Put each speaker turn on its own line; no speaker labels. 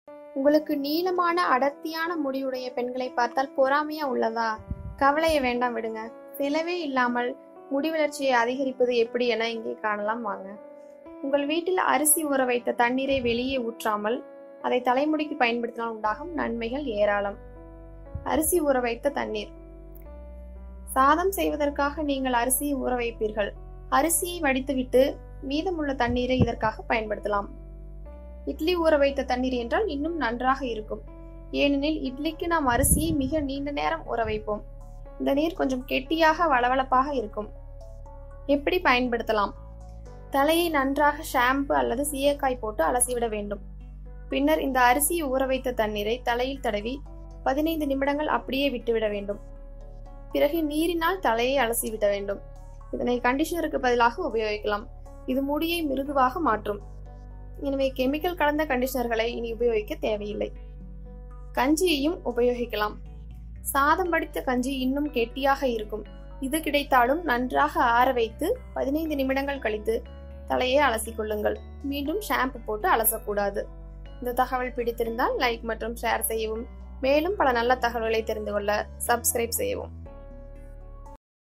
உங்களுக்கு நீளமான அடர்த்தியான முடியுடைய பெண்களை பார்த்தால் பொறாமையா உள்ளதா கவலையை வேண்டாம் விடுங்க செலவே இல்லாமல் முடி வளர்ச்சியை அதிகரிப்பது எப்படி என இங்கே காணலாம் வாங்க உங்கள் வீட்டில் அரிசி ஊற வைத்த தண்ணீரை வெளியே ஊற்றாமல் அதை தலைமுடிக்கு பயன்படுத்தினால் உண்டாகும் நன்மைகள் ஏராளம் அரிசி ஊற வைத்த தண்ணீர் சாதம் செய்வதற்காக நீங்கள் அரிசியை ஊற வைப்பீர்கள் அரிசியை வடித்துவிட்டு மீதமுள்ள தண்ணீரை இதற்காக பயன்படுத்தலாம் இட்லி ஊற வைத்த தண்ணீர் என்றால் இன்னும் நன்றாக இருக்கும் ஏனெனில் இட்லிக்கு நாம் அரிசியை மிக நீண்ட நேரம் ஊற வைப்போம் இந்த நீர் கொஞ்சம் கெட்டியாக வளவளப்பாக இருக்கும் எப்படி பயன்படுத்தலாம் தலையை நன்றாக ஷாம்பு அல்லது சீயக்காய் போட்டு அலசிவிட வேண்டும் பின்னர் இந்த அரிசியை ஊற வைத்த தண்ணீரை தலையில் தடவி பதினைந்து நிமிடங்கள் அப்படியே விட்டுவிட வேண்டும் பிறகு நீரினால் தலையை அலசிவிட வேண்டும் இதனை கண்டிஷனருக்கு பதிலாக உபயோகிக்கலாம் இது முடியை மிருதுவாக மாற்றும் எனவே கெமிக்கல் கலந்த கண்டிஷனர்களை இனி உபயோகிக்க தேவையில்லை கஞ்சியையும் உபயோகிக்கலாம் சாதம் வடித்த கஞ்சி இன்னும் கெட்டியாக இருக்கும் இது கிடைத்தாலும் நன்றாக ஆற வைத்து பதினைந்து நிமிடங்கள் கழித்து தலையை அலசிக் கொள்ளுங்கள் மீண்டும் ஷாம்பு போட்டு அலசக்கூடாது இந்த தகவல் பிடித்திருந்தால் லைக் மற்றும் ஷேர் செய்யவும் மேலும் பல நல்ல தகவல்களை தெரிந்து கொள்ள சப்ஸ்கிரைப் செய்யவும்